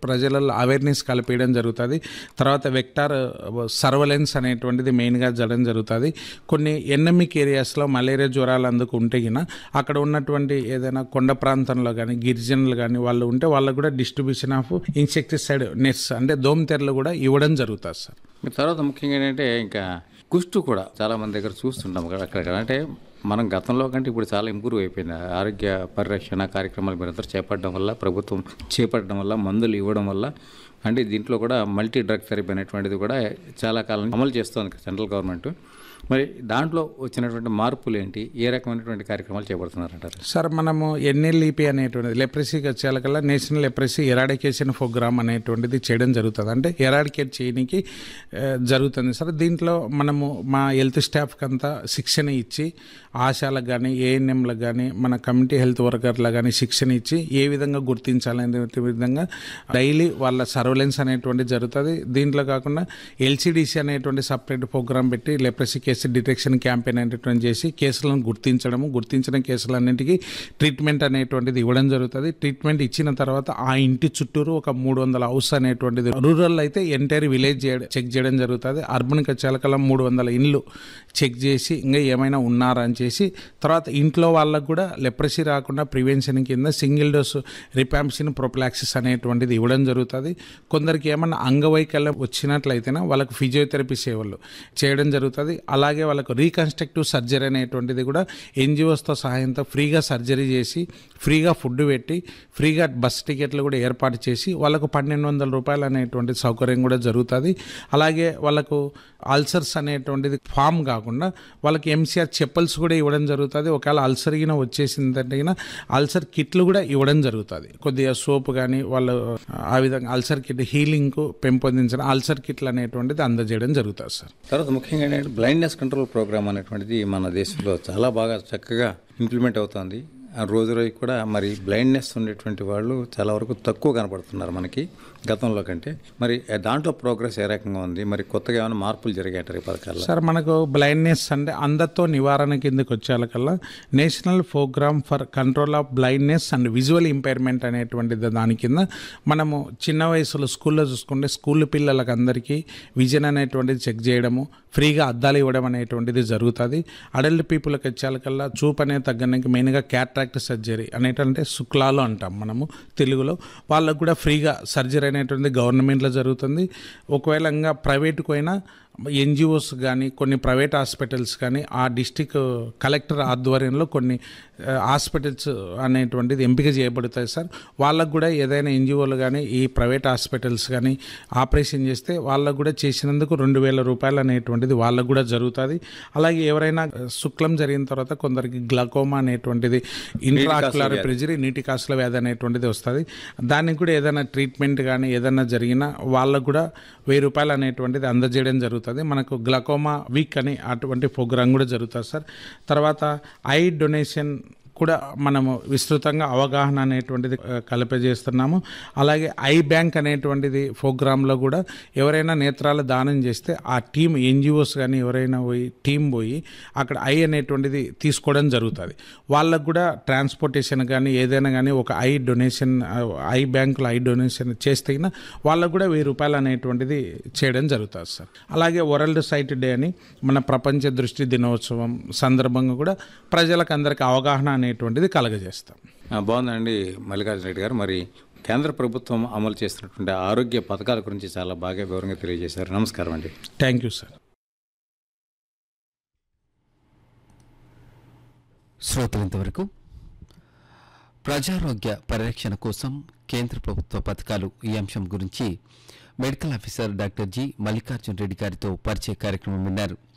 ప్రజలలో అవేర్నెస్ కలిపేయడం జరుగుతుంది తర్వాత వెక్టార్ సర్వలెన్స్ అనేటువంటిది మెయిన్గా జరగడం జరుగుతుంది కొన్ని ఎన్నమిక్ ఏరియాస్లో మలేరియా జ్వరాలు అందుకు ఉంటే గిన అక్కడ ఉన్నటువంటి ఏదైనా కొండ ప్రాంతంలో కానీ గిరిజనులు కానీ వాళ్ళు ఉంటే వాళ్ళకు కూడా డిస్ట్రిబ్యూషన్ ఆఫ్ ఇన్సెక్టిసైడ్ నెట్స్ అంటే దోమతెరలు కూడా ఇవ్వడం జరుగుతుంది సార్ తర్వాత ముఖ్యంగా ఏంటంటే ఇంకా కుష్టు కూడా చాలా మంది దగ్గర చూస్తుంటాం కదా అక్కడ అంటే మనం గతంలో కంటే ఇప్పుడు చాలా ఇంప్రూవ్ అయిపోయింది ఆరోగ్య పరిరక్షణ కార్యక్రమాలు మీరందరూ చేపట్టడం వల్ల ప్రభుత్వం చేపట్టడం వల్ల మందులు ఇవ్వడం వల్ల అంటే దీంట్లో కూడా మల్టీ డ్రగ్ థెరపీ అనేటువంటిది కూడా చాలా కాలం అమలు చేస్తోంది సెంట్రల్ గవర్నమెంట్ మరి దాంట్లో వచ్చినటువంటి మార్పులు ఏంటి ఏ రకమైనటువంటి కార్యక్రమాలు చేపడుతున్నారంటారు సార్ మనము ఎన్ఎల్ఈపి అనేటువంటిది లెప్రసీకి వచ్చేకల్లా నేషనల్ లెప్రసీ ఎరాడికేషన్ ప్రోగ్రామ్ అనేటువంటిది చేయడం జరుగుతుంది అంటే ఎరాడికేట్ చేయడానికి ఆ, జరుగుతుంది సార్ దీంట్లో మనము మా హెల్త్ స్టాఫ్కి అంతా శిక్షణ ఇచ్చి ఆశాలకు కానీ ఏఎన్ఎంలకు కానీ మన కమ్యూనిటీ హెల్త్ వర్కర్లకు కానీ శిక్షణ ఇచ్చి ఏ విధంగా గుర్తించాలనే విధంగా డైలీ వాళ్ళ సర్వలెన్స్ అనేటువంటిది జరుగుతుంది దీంట్లో కాకుండా ఎల్సిడిసి అనేటువంటి సపరేట్ ప్రోగ్రామ్ పెట్టి లెప్రసీ కేసు డిటెక్షన్ క్యాంపెయిన్ అనేటువంటి చేసి కేసులను గుర్తించడము గుర్తించిన కేసులన్నింటికీ ట్రీట్మెంట్ అనేటువంటిది ఇవ్వడం జరుగుతుంది ట్రీట్మెంట్ ఇచ్చిన తర్వాత ఆ ఇంటి చుట్టూరు ఒక మూడు వందల హౌస్ అనేటువంటిది రూరల్ అయితే ఎంటైర్ విలేజ్ చేయడం చెక్ చేయడం జరుగుతుంది అర్బన్కి వచ్చేకల్లా మూడు వందల ఇండ్లు చెక్ చేసి ఇంకా ఏమైనా ఉన్నారా అని చేసి తర్వాత ఇంట్లో వాళ్ళకు కూడా లెప్రసీ రాకుండా ప్రివెన్షన్ కింద సింగిల్ డోస్ రిపాంప్సిన్ ప్రొప్లాక్సిస్ అనేటువంటిది ఇవ్వడం జరుగుతుంది కొందరికి ఏమన్నా అంగవైకల్యం వచ్చినట్లయితేనే వాళ్ళకు ఫిజియోథెరపీ సేవలు చేయడం జరుగుతుంది అలాగే వాళ్ళకు రీకన్స్ట్రక్టివ్ సర్జరీ అనేటువంటిది కూడా ఎన్జిఓస్తో సహాయంతో ఫ్రీగా సర్జరీ చేసి ఫ్రీగా ఫుడ్ పెట్టి ఫ్రీగా బస్ టికెట్లు కూడా ఏర్పాటు చేసి వాళ్ళకు పన్నెండు వందల రూపాయలు అనేటువంటి సౌకర్యం కూడా జరుగుతుంది అలాగే వాళ్ళకు అల్సర్స్ అనేటువంటిది ఫామ్ కాకుండా వాళ్ళకి ఎంసీఆర్ చెప్పల్స్ కూడా ఇవ్వడం జరుగుతుంది ఒకవేళ అల్సర్ గిన వచ్చేసిందంటే గిన అల్సర్ కిట్లు కూడా ఇవ్వడం జరుగుతుంది కొద్దిగా సోప్ కానీ వాళ్ళు ఆ విధంగా అల్సర్ కిట్ హీలింగ్కు పెంపొందించిన అల్సర్ కిట్లు అనేటువంటిది అందజేయడం జరుగుతుంది సార్ తర్వాత ముఖ్యంగా ఏంటంటే బ్లైండ్నెస్ కంట్రోల్ ప్రోగ్రామ్ అనేటువంటిది మన దేశంలో చాలా బాగా చక్కగా ఇంప్లిమెంట్ అవుతుంది ఆ రోజు రోజు కూడా మరి బ్లైండ్నెస్ ఉండేటువంటి వాళ్ళు చాలా వరకు తక్కువ కనపడుతున్నారు మనకి గతంలో కంటే మరి దాంట్లో ప్రోగ్రెస్ ఏ రకంగా ఉంది మరి కొత్తగా ఏమైనా మార్పులు జరిగాయంటారు ఈ పథకాల్లో సార్ మనకు బ్లైండ్నెస్ అంటే అందరితో నివారణ కిందకి వచ్చేకల్లా national programme for control of blindness and visual impairment అనేటువంటిది దాని కింద మనము చిన్న వయసులో స్కూల్లో చూసుకుంటే స్కూల్ పిల్లలకు అందరికీ విజన్ అనేటువంటిది చెక్ చేయడము ఫ్రీగా అద్దాలు ఇవ్వడం అనేటువంటిది జరుగుతుంది అడల్ట్ పీపుల్కి వచ్చేకల్లా చూపు అనేది తగ్గడానికి మెయిన్గా క్యాట్రాక్ట్ సర్జరీ అనేటంటే శుక్లాలు అంటాం మనము తెలుగులో వాళ్ళకు కూడా ఫ్రీగా సర్జరీ అనేటువంటిది గవర్నమెంట్లో జరుగుతుంది ఒకవేళ ఇంకా ప్రైవేట్కి పోయినా ఎన్జిఓస్ కానీ కొన్ని ప్రైవేట్ హాస్పిటల్స్ కానీ ఆ డిస్టిక్ కలెక్టర్ ఆధ్వర్యంలో కొన్ని ఆ, హాస్పిటల్స్ అనేటువంటిది ఎంపిక చేయబడతాయి సార్ వాళ్ళకు కూడా ఏదైనా ఎన్జిఓలు కానీ ఈ ప్రైవేట్ హాస్పిటల్స్ కానీ ఆపరేషన్ చేస్తే వాళ్ళకు కూడా చేసినందుకు రెండు వేల రూపాయలు అనేటువంటిది వాళ్ళకు కూడా జరుగుతుంది అలాగే ఎవరైనా శుక్లం జరిగిన తర్వాత కొందరికి గ్లకోమా అనేటువంటిది ఇంట్రాక్యులర్ ప్రెజరీ నీటి కాసుల వ్యాధి అనేటువంటిది వస్తుంది దానికి కూడా ఏదైనా ట్రీట్మెంట్ కానీ ఏదైనా జరిగినా వాళ్ళకు కూడా వెయ్యి రూపాయలు అనేటువంటిది అందజేయడం జరుగుతుంది మనకు గ్లకోమా వీక్ అని అటువంటి ప్రోగ్రామ్ కూడా జరుగుతుంది సార్ తర్వాత ఐ డొనేషన్ కూడా మనము విస్తృతంగా అవగాహన అనేటువంటిది ఆ, కలపజేస్తున్నాము అలాగే ఐ బ్యాంక్ అనేటువంటిది ప్రోగ్రాంలో కూడా ఎవరైనా నేత్రాల దానం చేస్తే ఆ టీం ఎన్జిఓస్ కానీ ఎవరైనా పోయి టీం పోయి అక్కడ ఐ అనేటువంటిది తీసుకోవడం జరుగుతుంది వాళ్ళకు కూడా ట్రాన్స్పోర్టేషన్ కానీ ఏదైనా కానీ ఒక ఐ డొనేషన్ ఆ, ఐ బ్యాంకులో ఐ డొనేషన్ చేస్తే గిన వాళ్ళకు కూడా వెయ్యి రూపాయలు అనేటువంటిది చేయడం జరుగుతుంది సార్ అలాగే వరల్డ్ సైట్ డే అని మన ప్రపంచ దృష్టి దినోత్సవం సందర్భంగా కూడా ప్రజలకు అందరికీ అవగాహన అనేటువంటిది కలగజేస్తాం ఆ, బాగుందండి మల్లికార్జున రెడ్డి గారు మరి కేంద్ర ప్రభుత్వం అమలు చేస్తున్నటువంటి ఆరోగ్య పథకాల గురించి చాలా బాగా వివరంగా తెలియజేశారు నమస్కారం అండి థ్యాంక్ యూ సార్ శ్రోతలంతవరకు ప్రజారోగ్య పరిరక్షణ కోసం కేంద్ర ప్రభుత్వ పథకాలు ఈ అంశం గురించి medical officer doctor G Mallikarjun Reddy గారితో పరిచయ కార్యక్రమం విన్నారు